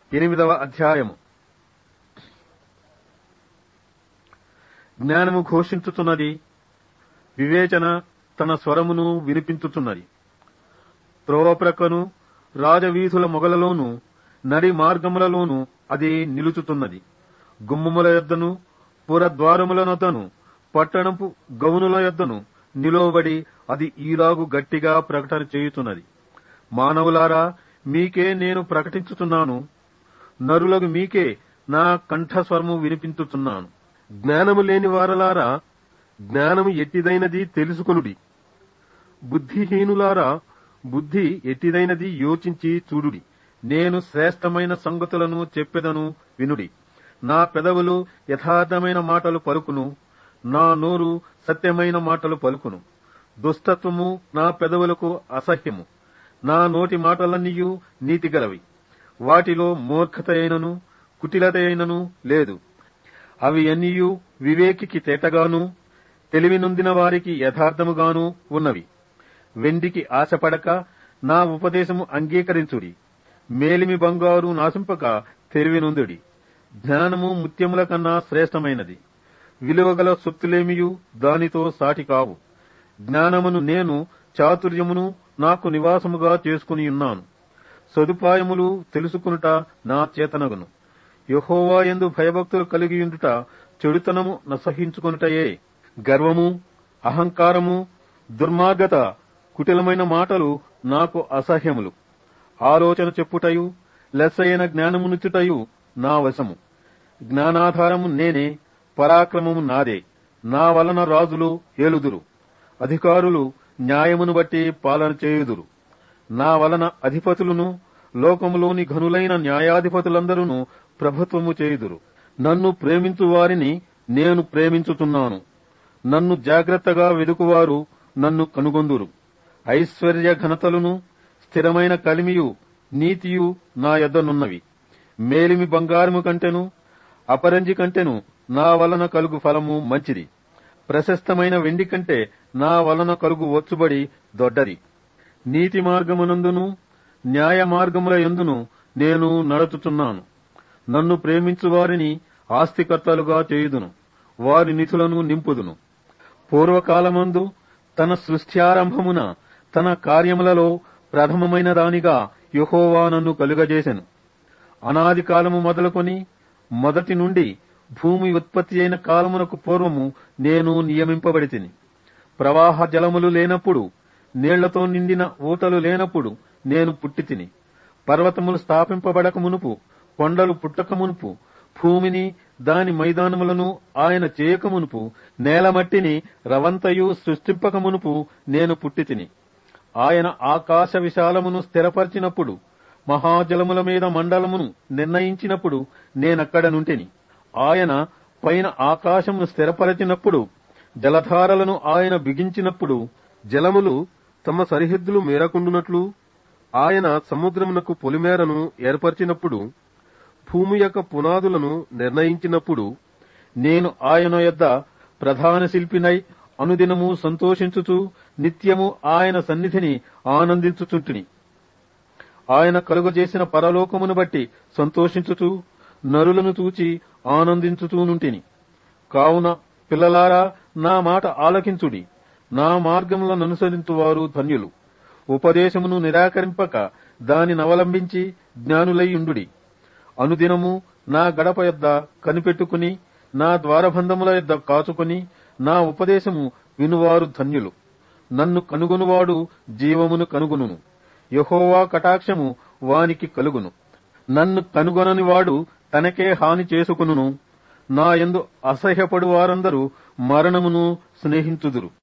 ఎనిమిదవ అధ్యాయము జ్ఞానము ఘోషించుతున్నది వివేచన తన స్వరమును వినిపించుతున్నది త్రోవప్రక్కను రాజవీధుల మొగలలోను నడి మార్గములలోను అది నిలుచుతున్నది గుమ్మముల యొద్దను పురద్వారముల నొద్దను పట్టణపు గౌనుల యొద్దను నిలువబడి అది ఈలాగు గట్టిగా ప్రకటన చేయుతున్నది మానవులారా మీకే నేను ప్రకటించుతున్నాను నరులకు మీకే నా కంఠస్వరము వినిపించుతున్నాను జ్ఞానము లేని వారలారా జ్ఞానము ఎట్టిదైనది తెలుసుకొనుడి బుద్ధిహీనులారా బుద్ధి ఎట్టిదైనది యోచించి చూడుడి నేను శ్రేష్టమైన సంగతులను చెప్పెదను వినుడి నా పెదవులు యథార్థమైన మాటలు పలుకును నా నోరు సత్యమైన మాటలు పలుకును దుష్టత్వము నా పెదవులకు అసహ్యము నా నోటి మాటలన్నీయు నీతిగలవి వాటిలో మూర్ఖత అయినను కుటిలత అయినను లేదు అవి అన్నీయు వివేకికి తేటగాను తెలివి నొందిన వారికి యథార్థముగాను ఉన్నవి వెండికి ఆశపడక నా ఉపదేశము అంగీకరించుడి మేలిమి బంగారు నాశింపక తెలివి నొందుడి జ్ఞానము ముత్యముల కన్నా శ్రేష్టమైనది విలువగల సొత్తులేమియు దానితో సాటి కావు జ్ఞానమును నేను చాతుర్యమును నాకు నివాసముగా చేసుకుని ఉన్నాను సదుపాయములు తెలుసుకునుట నా చేతనగును యహోవా ఎందు భయభక్తులు కలిగియుండుట చెడుతనము నసహించుకొనుటయే గర్వము అహంకారము దుర్మార్గత కుటిలమైన మాటలు నాకు అసహ్యములు ఆలోచన చెప్పుటయు లెస్సైన జ్ఞానమునుచుటయు నా వశము జ్ఞానాధారము నేనే పరాక్రమము నాదే నా వలన రాజులు ఏలుదురు అధికారులు న్యాయమును బట్టి పాలన చేయుదురు నా వలన అధిపతులను లోకములోని ఘనులైన న్యాయాధిపతులందరూ ప్రభుత్వము చేయుదురు నన్ను ప్రేమించు వారిని నేను ప్రేమించుతున్నాను నన్ను జాగ్రత్తగా వెదుకువారు నన్ను కనుగొందురు ఐశ్వర్య ఘనతలను స్థిరమైన కలిమియు నీతియు నా యొద్దనున్నవి మేలిమి బంగారము కంటెను అపరంజి కంటెను నా వలన కలుగు ఫలము మంచిది ప్రశస్తమైన వెండి కంటే నా వలన కలుగు వచ్చుబడి దొడ్డది నీతి మార్గమునందును న్యాయ మార్గముల ఎందును నేను నడుచుచున్నాను నన్ను ప్రేమించు వారిని ఆస్తికర్తలుగా చేయుదును వారి నిధులను నింపుదును పూర్వకాలమందు తన సృష్ట్యారంభమున తన కార్యములలో ప్రథమమైన దానిగా యహోవా నన్ను కలుగజేసెను అనాది కాలము మొదలుకొని మొదటి నుండి భూమి ఉత్పత్తి అయిన కాలమునకు పూర్వము నేను నియమింపబడి తిని ప్రవాహ జలములు లేనప్పుడు నీళ్లతో నిండిన ఊటలు లేనప్పుడు నేను పుట్టి తిని పర్వతములు స్థాపింపబడక మునుపు కొండలు పుట్టక మునుపు భూమిని దాని మైదానములను ఆయన చేయక మునుపు నేలమట్టిని రవంతయు సృష్టింపక మునుపు నేను పుట్టి తిని ఆయన ఆకాశ విశాలమును స్థిరపరిచినప్పుడు మహాజలముల మీద మండలమును నిర్ణయించినప్పుడు నేనక్కడ నుంటిని ఆయన పైన ఆకాశమును స్థిరపరచినప్పుడు జలధారలను ఆయన బిగించినప్పుడు జలములు తమ సరిహద్దులు మేరకుండునట్లు ఆయన సముద్రమునకు పొలిమేరను ఏర్పరిచినప్పుడు భూమి యొక్క పునాదులను నిర్ణయించినప్పుడు నేను ఆయన యొద్ద ప్రధాన శిల్పినై అనుదినము సంతోషించుచు నిత్యము ఆయన సన్నిధిని ఆనందించుచుంటిని ఆయన కలుగజేసిన పరలోకమును బట్టి సంతోషించుచు నరులను చూచి ఆనందించుచూనుంటిని కావున పిల్లలారా నా మాట ఆలకించుడి నా మార్గములను అనుసరించువారు ధన్యులు ఉపదేశమును నిరాకరింపక దానిని అవలంబించి జ్ఞానులైయుండుడి అనుదినము నా గడప యొద్ద కనిపెట్టుకుని నా ద్వారబంధముల యొద్ద కాచుకొని నా ఉపదేశము వినువారు ధన్యులు నన్ను కనుగొనువాడు జీవమును కనుగొనును యహోవా కటాక్షము వానికి కలుగును నన్ను కనుగొనని వాడు తనకే హాని చేసుకును నా యందు అసహ్యపడు వారందరూ మరణమును స్నేహించుదురు